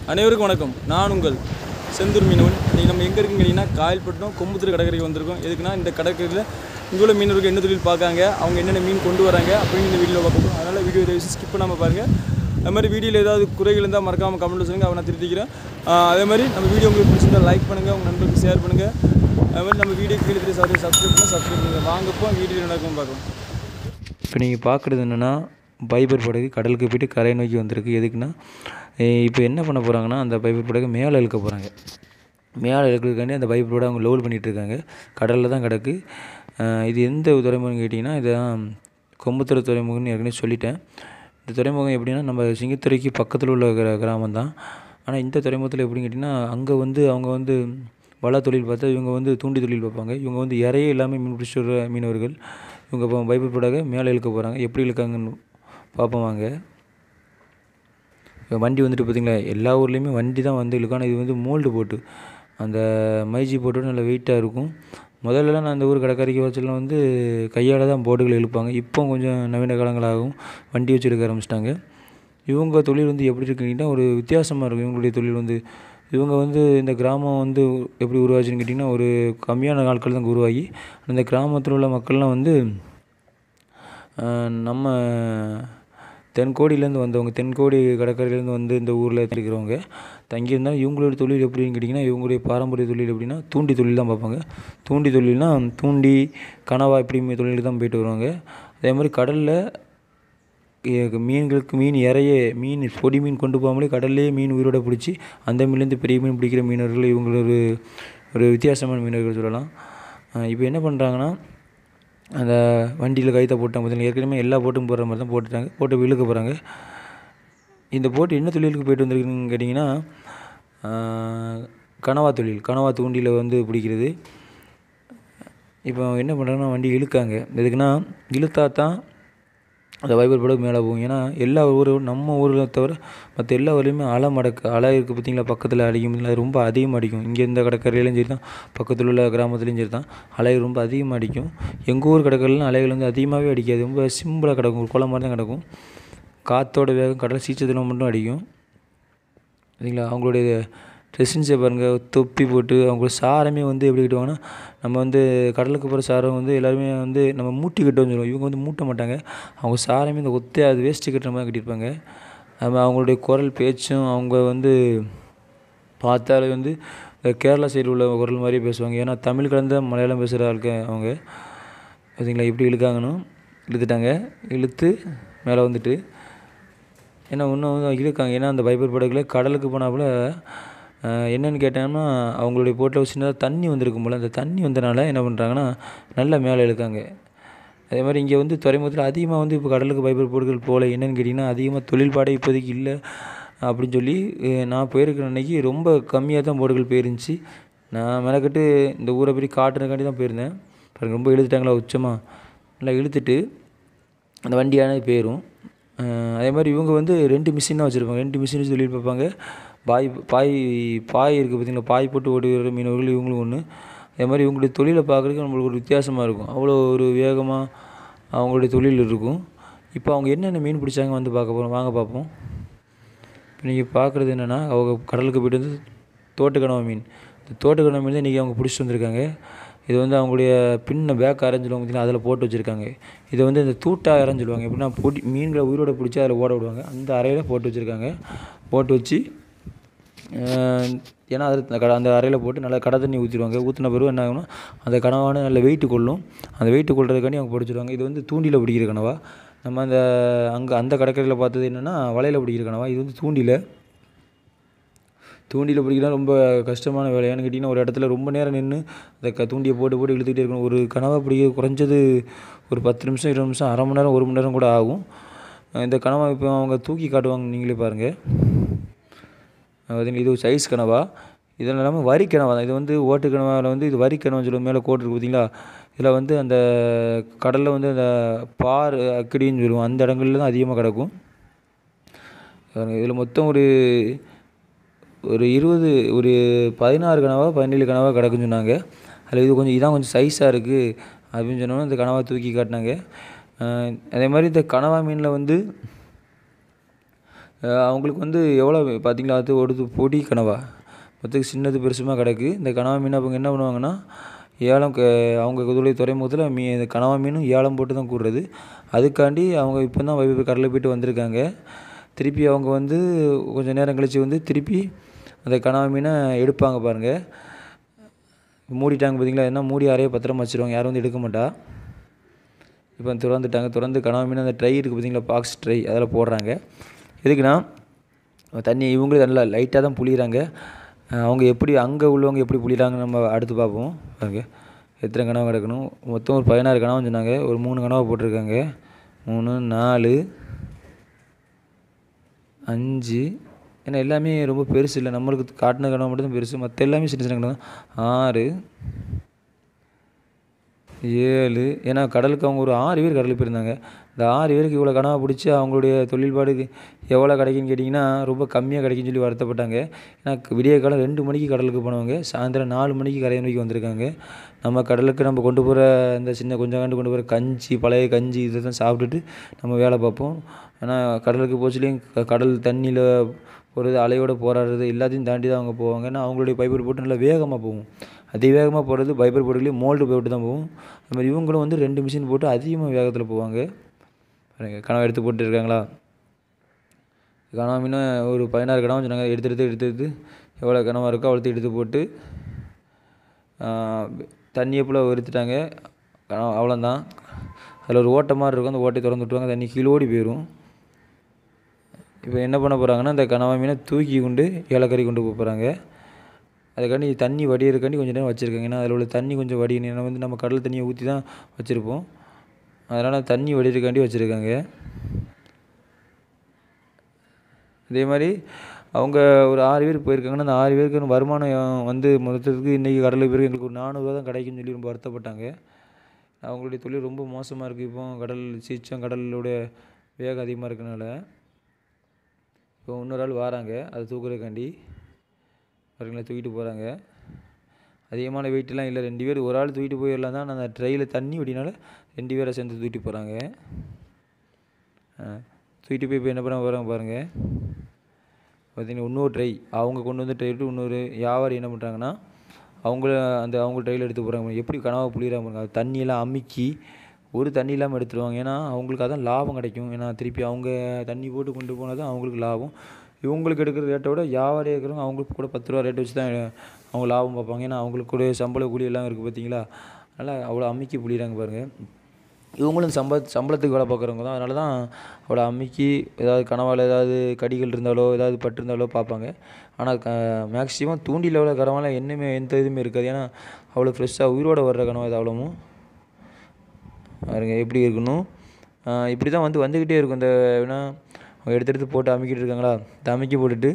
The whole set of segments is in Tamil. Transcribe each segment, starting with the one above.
அனைவருக்கும் வணக்கம் நான் உங்கள் செந்தூர் மீனவன் இன்றைக்கி நம்ம எங்கே இருக்குன்னு கேட்டிங்கன்னா காயல்பட்டினம் கொம்புத்தூர் கடற்கரைக்கு வந்திருக்கோம் எதுக்குன்னா இந்த கடற்கரையில் இங்கே உள்ள மீனவர்கள் என்ன தொழில் பார்க்காங்க அவங்க என்னென்ன மீன் கொண்டு வராங்க அப்படின்னு இந்த வீடியோவில் பார்க்கணும் அதனால் வீடியோ தயவு ஸ்கிப் பண்ணாமல் பாருங்கள் அது மாதிரி வீடியோவில் ஏதாவது குறைகள் இருந்தால் மறக்காமல் கமெண்ட் சொல்லுங்கள் அவனை திருத்திக்கிறேன் ஆஹ் அதே மாதிரி நம்ம வீடியோ உங்களுக்கு பிடிச்சிருந்தா லைக் பண்ணுங்கள் உங்கள் நண்பர்களுக்கு ஷேர் பண்ணுங்கள் அது மாதிரி நம்ம வீடியோ கீழே தெரிய சாரி சப்ஸ்கிரைப் பண்ணி சப்ஸ்கிரைப் பண்ணுங்கள் வாங்கப்போ வீடியோ நடக்கும் பார்க்கலாம் இப்போ நீங்கள் பார்க்குறது என்னென்னா பைபர் படகு கடலுக்கு போயிட்டு கரையை நோக்கி வந்திருக்கு எதுக்குன்னா இப்போ என்ன பண்ண போகிறாங்கன்னா அந்த பைபர் படகு மேலே இழுக்க போகிறாங்க மேலே இழுக்கிறதுக்காண்டி அந்த பைபர் படகு அவங்க லோடு பண்ணிகிட்டு இருக்காங்க கடலில் தான் கிடக்கு அஹ் இது எந்த துறைமுகம் கேட்டிங்கன்னா இதுதான் கொம்புத்துறை துறைமுகம்னு ஏற்கனவே சொல்லிட்டேன் இந்த துறைமுகம் எப்படின்னா நம்ம சிங்கத்துறைக்கு பக்கத்தில் உள்ள கிர கிராமம் தான் ஆனால் இந்த துறைமுகத்தில் எப்படின்னு கேட்டிங்கன்னா அங்கே வந்து அவங்க வந்து வலை தொழில் பார்த்தா இவங்க வந்து தூண்டி தொழில் பார்ப்பாங்க இவங்க வந்து இறையே இல்லாமல் மீன் பிடிச்சிட்டு வர மீனவர்கள் இவங்க இப்போ பைபிள் படாக மேலே இழுக்க போகிறாங்க எப்படி இழுக்காங்கன்னு பார்ப்போம் வாங்க இப்போ வண்டி வந்துட்டு பார்த்தீங்களா எல்லா ஊர்லேயுமே வண்டி தான் வந்து இழுக்கும் ஆனால் இது வந்து மோல்டு போட்டு அந்த மைஜி போட்டு நல்ல வெயிட்டாக இருக்கும் முதல்லலாம் நான் அந்த ஊர் கடற்கரைக்கு வச்செல்லாம் வந்து கையால் தான் போட்டுகள் இழுப்பாங்க இப்போ கொஞ்சம் நவீன காலங்களாகவும் வண்டி வச்சு எடுக்க ஆரம்பிச்சிட்டாங்க இவங்க தொழில் வந்து எப்படி இருக்குன்னா ஒரு வித்தியாசமாக இருக்கும் இவங்களுடைய தொழில் வந்து இவங்க வந்து இந்த கிராமம் வந்து எப்படி உருவாச்சுன்னு கேட்டிங்கன்னா ஒரு கம்மியான நாட்கள் தான் உருவாகி அந்த கிராமத்தில் உள்ள மக்கள்லாம் வந்து ஆஹ் நம்ம தென்கோடியிலேருந்து வந்தவங்க தென்கோடி கடற்கரையிலேருந்து வந்து இந்த ஊரில் இருக்கிறவங்க தங்கியிருந்தாலும் இவங்களோட தொழில் எப்படின்னு கேட்டிங்கன்னா இவங்களுடைய பாரம்பரிய தொழில் எப்படின்னா தூண்டி தொழில் தான் பார்ப்பாங்க தூண்டி தொழில்னா தூண்டி கனவா இப்படி தொழிலுக்கு தான் போயிட்டு வருவாங்க அதே மாதிரி கடலில் எ- மீன்களுக்கு மீன் இறைய மீன் பொடி மீன் கொண்டு போகாமலே கடல்லே மீன் உயிரோட பிடிச்சி அந்த மீன்லேருந்து பெரிய மீன் பிடிக்கிற மீனவர்கள் இவங்க ஒரு ஒரு வித்தியாசமான மீனவர்கள் சொல்லலாம் இப்போ என்ன பண்ணுறாங்கன்னா அந்த வண்டியில் கைத்தை போட்டாங்க பார்த்தீங்களா ஏற்கனவே எல்லா போட்டும் போடுற மாதிரி தான் போட்டுட்டாங்க போட்டு இழுக்க போகிறாங்க இந்த போட்டு என்ன தொழிலுக்கு போயிட்டு வந்திருக்குன்னு கேட்டிங்கன்னா ஆஹ், கனவா தொழில் கனவா தூண்டியில் வந்து பிடிக்கிறது இப்போ என்ன பண்ணுறாங்கன்னா வண்டி இழுக்காங்க எதுக்குன்னா இழுத்தா தான் அந்த வைபர் படகு மேலே போகும் ஏன்னா எல்லா ஊரும் நம்ம ஊரில் தவிர மற்ற எல்லா ஊர்லேயுமே அலை மடக்கு அலை இருக்குது பார்த்தீங்களா பக்கத்தில் அடிக்கும் பார்த்தீங்களா, அது ரொம்ப அதிகமாக அடிக்கும் இங்கே இந்த கடற்கரையிலையும் சரி தான் பக்கத்தில் உள்ள கிராமத்துலேயும் சரி தான் அலை ரொம்ப அதிகமாக அடிக்கும் எங்கள் ஊர் கடற்கரையிலாம் அலைகள் வந்து அதிகமாகவே அடிக்காது ரொம்ப சிம்பிளாக கிடக்கும் ஒரு குளம் மாதிரி தான் கிடக்கும் காற்றோட வேகம் கடல் சீச்சத்தில் மட்டும் அடிக்கும் சரிங்களா அவங்களுடைய ட்ரெஸ்ஸிங்ஸை பாருங்கள் தொப்பி போட்டு அவங்களோட சாரமே வந்து எப்படி கட்டுவாங்கன்னா நம்ம வந்து கடலுக்கு போகிற சாரம் வந்து எல்லாருமே வந்து நம்ம மூட்டி கட்டுவோம்னு சொல்லுவோம் இவங்க வந்து மூட்ட மாட்டாங்க அவங்க சாரமே இந்த ஒத்தை அது வேஸ்ட்டு கட்டுற மாதிரி கட்டியிருப்பாங்க அது மாதிரி அவங்களுடைய குரல் பேச்சும் அவங்க வந்து பார்த்தாலே வந்து இந்த கேரளா சைடு உள்ள குரல் மாதிரியே பேசுவாங்க ஏன்னா தமிழ் கலந்த மலையாளம் பேசுகிற ஆளுக்கு அவங்க பார்த்தீங்களா எப்படி இழுக்காங்கன்னு இழுத்துட்டாங்க இழுத்து மேலே வந்துட்டு ஏன்னா இன்னும் வந்து இழுக்காங்க ஏன்னா அந்த பைபர் படகுல கடலுக்கு போனாப்புல அஹ், என்னன்னு கேட்டாங்கன்னா அவங்களுடைய போட்டில் சின்னதாக தண்ணி வந்திருக்கும் போல் அந்த தண்ணி வந்தனால என்ன பண்ணுறாங்கன்னா நல்லா மேலே இழுக்காங்க அதே மாதிரி இங்கே வந்து துறைமுகத்தில் அதிகமாக வந்து இப்போ கடலுக்கு பைபர் போட்டுகள் போகல என்னன்னு கேட்டிங்கன்னா அதிகமாக தொழில்பாடே இப்போதைக்கு இல்லை அப்படின்னு சொல்லி அஹ், நான் போயிருக்கிற அன்னைக்கு ரொம்ப கம்மியாக தான் போட்டுகள் போயிருந்துச்சு நான் மெனக்கட்டு இந்த ஊரை போய் காட்டுறதுக்காண்டி தான் போயிருந்தேன் பாருங்க ரொம்ப இழுத்துட்டாங்களா உச்சமாக நல்லா இழுத்துட்டு அந்த வண்டியானது போயிடும் அதே மாதிரி இவங்க வந்து ரெண்டு மிஷின் தான் வச்சுருப்பாங்க ரெண்டு மிஷின் வச்சு தொழில் பார்ப்பாங்க பாய் பாய் பாய் இருக்குது பார்த்தீங்களா பாய் போட்டு ஓடி வர மீனவர்கள் இவங்களும் ஒன்று அதே மாதிரி இவங்களுடைய தொழிலை பார்க்குறதுக்கு நம்மளுக்கு ஒரு வித்தியாசமாக இருக்கும் அவ்வளோ ஒரு வேகமாக அவங்களுடைய தொழில் இருக்கும் இப்போ அவங்க என்னென்ன மீன் பிடிச்சாங்க வந்து பார்க்க போகிறோம் வாங்க பார்ப்போம் இப்போ நீங்கள் பார்க்குறது என்னென்னா அவங்க கடலுக்கு போயிட்டு வந்து தோட்டுக்கணவா மீன் இந்த தோட்டுக்கணவா மீன் தான் இன்றைக்கி அவங்க பிடிச்சிட்டு வந்திருக்காங்க இது வந்து அவங்களுடைய பின்ன பேக் அரைஞ்சிடுவாங்க பார்த்தீங்கன்னா அதில் போட்டு வச்சுருக்காங்க இதை வந்து இந்த தூட்டா அரைஞ்சிடுவாங்க எப்படின்னா பொடி மீன்களை உயிரோட பிடிச்சி அதில் ஓட விடுவாங்க அந்த அறையில் போட்டு வச்சுருக்காங்க போட்டு வச்சு அஹ், ஏன்னா அது அந்த கட- அந்த அறையில் போட்டு நல்லா கடை தண்ணி ஊற்றிடுவாங்க ஊற்றின பிறகு என்ன ஆகும்னா அந்த கனவான நல்ல வெயிட்டு கொள்ளும் அந்த வெயிட்டு கொள்றதுக்காண்டி அவங்க பிடிச்சிடுவாங்க இது வந்து தூண்டியில் பிடிக்கிற கனவா நம்ம அந்த அங்கே அந்த கடற்கரையில் பார்த்தது என்னென்னா வலையில் பிடிக்கிற கனவா இது வந்து தூண்டியில் தூண்டியில் பிடிக்கலாம் ரொம்ப கஷ்டமான வேலை ஏன்னு கேட்டிங்கன்னா ஒரு இடத்துல ரொம்ப நேரம் நின்று அந்த க தூண்டியை போட்டு போட்டு இழுத்துக்கிட்டே இருக்கணும் ஒரு கனவா பிடிக்க குறைஞ்சது ஒரு பத்து நிமிஷம் இருபது நிமிஷம் அரை மணி நேரம் ஒரு மணி நேரம் கூட ஆகும் அஹ் இந்த கனவா இப்போ அவங்க தூக்கி காட்டுவாங்க நீங்களே பாருங்கள் பார்த்தீங்கன்னா இது ஒரு சைஸ் கனவா இதெல்லாம் இல்லாமல் வரி கனவா தான் இது வந்து ஓட்டு கனவாவில் வந்து இது வரி கனவான்னு சொல்லுவோம் மேலே கோட்டு இருக்கு பார்த்தீங்களா இதில் வந்து அந்த கடலில் வந்து அந்த பார் அக்கடின்னு சொல்லுவோம் அந்த இடங்கள்ல தான் அதிகமாக கிடக்கும் இதில் மொத்தம் ஒரு ஒரு இருபது ஒரு பதினாறு கனவா பதினேழு கனவா கிடக்குன்னு சொன்னாங்க அதில் இது கொஞ்சம் இதான் கொஞ்சம் சைஸாக இருக்குது அப்படின்னு சொன்னோன்னே இந்த கனவா தூக்கி காட்டினாங்க அஹ் அதே மாதிரி இந்த கனவா மீனில் வந்து அஹ் அவங்களுக்கு வந்து எவ்வளோ பார்த்தீங்களா அது ஒரு பொடி கனவா மொத்தத்துக்கு சின்னது பெருசுமாக கிடக்கு இந்த கனவா மீன் அவங்க என்ன பண்ணுவாங்கன்னா ஏலம் க அவங்க இதுடைய துறைமுகத்தில் மீ இந்த கனவா மீனும் ஏலம் போட்டு தான் கூடுறது அதுக்காண்டி அவங்க இப்போ தான் வைப்பு கடலில் போயிட்டு வந்திருக்காங்க திருப்பி அவங்க வந்து கொஞ்சம் நேரம் கழித்து வந்து திருப்பி அந்த கனவா மீனை எடுப்பாங்க பாருங்கள் மூடிட்டாங்க பார்த்தீங்களா என்ன மூடி யாரையோ பத்திரமா வச்சுருவாங்க யாரும் வந்து எடுக்க மாட்டா இப்போ திறந்துட்டாங்க திறந்து கனவா மீன் அந்த ட்ரை இருக்குது பார்த்தீங்களா பாக்ஸ் ட்ரை அதில் போடுறாங்க எதுக்குன்னா தண்ணி இவங்களும் நல்லா லைட்டாக தான் புளிகிறாங்க அஹ் அவங்க எப்படி அங்கே உள்ளவங்க எப்படி புளிகிறாங்கன்னு நம்ம அடுத்து பார்ப்போம் பாருங்க எத்தனை கனவு கிடக்கணும் மொத்தம் ஒரு பதினாறு கனவு சொன்னாங்க ஒரு மூணு கனவை போட்டிருக்காங்க மூணு நாலு அஞ்சு ஏன்னா எல்லாமே ரொம்ப பெருசு இல்லை நம்மளுக்கு காட்டின கனவு மட்டும் தான் பெருசு மற்ற எல்லாமே சின்ன சின்ன கனவு தான் ஆறு ஏழு ஏன்னா கடலுக்கு அவங்க ஒரு ஆறு பேர் கடலுக்கு போயிருந்தாங்க இந்த ஆறு பேருக்கு இவ்வளோ கனவா பிடிச்சி அவங்களுடைய தொழில்பாடுக்கு எவ்வளோ கிடைக்குன்னு கேட்டிங்கன்னா ரொம்ப கம்மியாக கிடைக்குன்னு சொல்லி வருத்தப்பட்டாங்க ஏன்னா விடிய காலம் ரெண்டு மணிக்கு கடலுக்கு போனவங்க சாயந்தரம் நாலு மணிக்கு கரை நோக்கி வந்திருக்காங்க நம்ம கடலுக்கு நம்ம கொண்டு போகிற இந்த சின்ன கொஞ்சம் கண்டு கொண்டு போகிற கஞ்சி பழைய கஞ்சி இதை தான் சாப்பிட்டுட்டு நம்ம வேலை பார்ப்போம் ஏன்னா கடலுக்கு போச்சுலேயும் கடல் தண்ணியில் போகிறது அலையோட போராடுறது எல்லாத்தையும் தாண்டி தான் அவங்க போவாங்க ஏன்னா அவங்களுடைய பைப்பர் போட்டு நல்லா வேகமாக போகும் அதிவேகமாக போகிறது பைப்பர் போட்டுலேயும் மோல்டு போட்டு தான் போகும் அது மாதிரி இவங்களும் வந்து ரெண்டு மிஷின் போட்டு அதிகமாக வேகத்தில் போவாங்க பாருங்க கனவு எடுத்து போட்டு இருக்காங்களா கனவா மீன் ஒரு பதினாறு கனவு சொன்னாங்க எடுத்து எடுத்து எடுத்து எடுத்து எவ்வளோ கனவா இருக்கோ அவ்வளோத்தையும் எடுத்து போட்டு தண்ணியை ஃபுல்லாக உறுத்துட்டாங்க கனவா அவ்வளோதான் அதில் ஒரு ஓட்டை மாதிரி இருக்கும் அந்த ஓட்டையை திறந்து விட்ருவாங்க தண்ணி கீழோடி போயிடும் இப்போ என்ன பண்ண போகிறாங்கன்னா இந்த கனவா மீனை தூக்கி கொண்டு ஏலக்கறி கொண்டு போக போகிறாங்க அதுக்காண்டி தண்ணி வடிகிறக்காண்டி கொஞ்சம் நேரம் வச்சுருக்காங்க ஏன்னா அதில் உள்ள தண்ணி கொஞ்சம் வடியணும் ஏன்னா வந்து நம்ம கடல் தண்ணியை ஊற்றி தான் வச்சுருப்போம் அதனால் தண்ணி வடிகிறக்காண்டி வச்சுருக்காங்க இதே மாதிரி அவங்க ஒரு ஆறு பேர் போயிருக்காங்கன்னா அந்த ஆறு பேருக்கு வருமானம் வந்து மொத்தத்துக்கு இன்றைக்கி கடலுக்கு பிறகு எங்களுக்கு ஒரு நானூறுரூவா தான் கிடைக்கும்னு சொல்லி ரொம்ப வருத்தப்பட்டாங்க அவங்களுடைய தொழில் ரொம்ப மோசமாக இருக்குது இப்போ கடல் சீச்சம் கடலுடைய வேகம் அதிகமாக இருக்கனால இப்போ இன்னொரு ஆள் வராங்க அதை தூக்குறதுக்காண்டி பாருங்களேன் தூக்கிட்டு போகிறாங்க அதிகமான வெயிட்டெலாம் இல்லை ரெண்டு பேர் ஒரு ஆள் தூக்கிட்டு போயிடலாம் தான் அந்த ட்ரெயில தண்ணி விடினால ரெண்டு பேரை சேர்ந்து தூக்கிட்டு போகிறாங்க தூக்கிட்டு போய் இப்போ என்ன பண்ண போகிறாங்க பாருங்கள் பார்த்தீங்கன்னா இன்னொரு ட்ரை அவங்க கொண்டு வந்து ட்ரை விட்டு இன்னொரு வியாபாரி என்ன பண்ணுறாங்கன்னா அவங்கள அந்த அவங்க ட்ரையில் எடுத்து போகிறாங்க எப்படி கனவா புளிகிறாங்க பாருங்க அது தண்ணியெல்லாம் அமுக்கி ஒரு தண்ணி இல்லாமல் எடுத்துருவாங்க ஏன்னா அவங்களுக்கு அதான் லாபம் கிடைக்கும் ஏன்னா திருப்பி அவங்க தண்ணி போட்டு கொண்டு போனால் தான் அவங்களுக்கு லாபம் இவங்களுக்கு எடுக்கிற ரேட்டை விட வியாபாரி இருக்கிறவங்க அவங்களுக்கு கூட பத்து ரூபா ரேட் வச்சு தான் அவங்க லாபம் பார்ப்பாங்க ஏன்னா அவங்களுக்கு கூட சம்பள கூலி எல்லாம் இருக்குது பார்த்தீங்களா அதனால் அவ்வளோ அமுக்கி புளிகிறாங்க பாருங்கள் இவங்களும் சம்ப சம்பளத்துக்கு வேலை பார்க்குறவங்க தான் அதனால தான் அவ்வளோ அமுக்கி ஏதாவது கனவால் ஏதாவது கடிகள் இருந்தாலோ ஏதாவது பட்டிருந்தாலோ பார்ப்பாங்க ஆனால் க மேக்ஸிமம் தூண்டில் எவ்வளோ கனவால என்னமே எந்த இதுவுமே இருக்காது ஏன்னா அவ்வளோ ஃப்ரெஷ்ஷாக உயிரோடு வர்ற கனவா இது அவ்வளோவும் பாருங்க எப்படி இருக்கணும் இப்படி தான் வந்து வந்துக்கிட்டே இருக்கும் இந்த ஏன்னா அவங்க எடுத்து எடுத்து போட்டு அமுக்கிட்டு இருக்காங்களா இந்த அமுக்கி போட்டுட்டு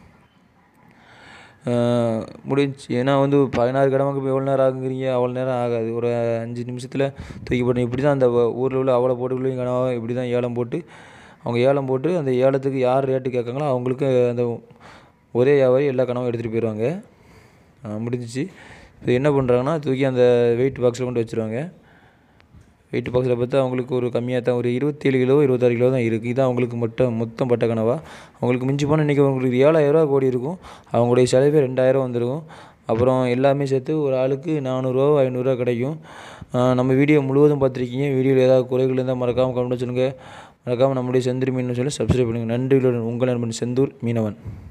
முடிஞ்சு ஏன்னா வந்து பதினாறு கடமைக்கு போய் எவ்வளோ நேரம் ஆகுங்கிறீங்க அவ்வளோ நேரம் ஆகாது ஒரு அஞ்சு நிமிஷத்தில் தூக்கி போட்டு இப்படி தான் அந்த ஊரில் உள்ள அவ்வளோ போட்டுக்குள்ளேயும் கனவா இப்படி தான் ஏலம் போட்டு அவங்க ஏலம் போட்டு அந்த ஏலத்துக்கு யார் ரேட்டு கேட்காங்களோ அவங்களுக்கு அந்த ஒரே வியாபாரி எல்லா கனவும் எடுத்துகிட்டு போயிடுவாங்க முடிஞ்சிச்சு இப்போ என்ன பண்ணுறாங்கன்னா தூக்கி அந்த வெயிட் பாக்ஸில் கொண்டு வச்சுருவாங்க வெயிட் பாக்ஸில் பார்த்தா அவங்களுக்கு ஒரு கம்மியாக தான் ஒரு இருபத்தேழு கிலோ இருபத்தாறு கிலோ தான் இருக்குது இதான் அவங்களுக்கு மட்டும் மொத்தம் பட்ட கனவா அவங்களுக்கு மிஞ்சி போனால் இன்றைக்கி அவங்களுக்கு ஏழாயிரரூவா கோடி இருக்கும் அவங்களுடைய செலவே ரெண்டாயிரம் வந்துடும் அப்புறம் எல்லாமே சேர்த்து ஒரு ஆளுக்கு நானூறுரூவா ஐநூறுரூவா கிடைக்கும் நம்ம வீடியோ முழுவதும் பார்த்துருக்கீங்க வீடியோவில் ஏதாவது குறைகள் இருந்தால் மறக்காமல் கமெண்ட் சொல்லுங்கள் மறக்காமல் நம்முடைய செந்தூர் மீன் சொல்லி சப்ஸ்கிரைப் பண்ணுங்கள் நன்றி உங்கள் நண்பன் செந்தூர் மீனவன்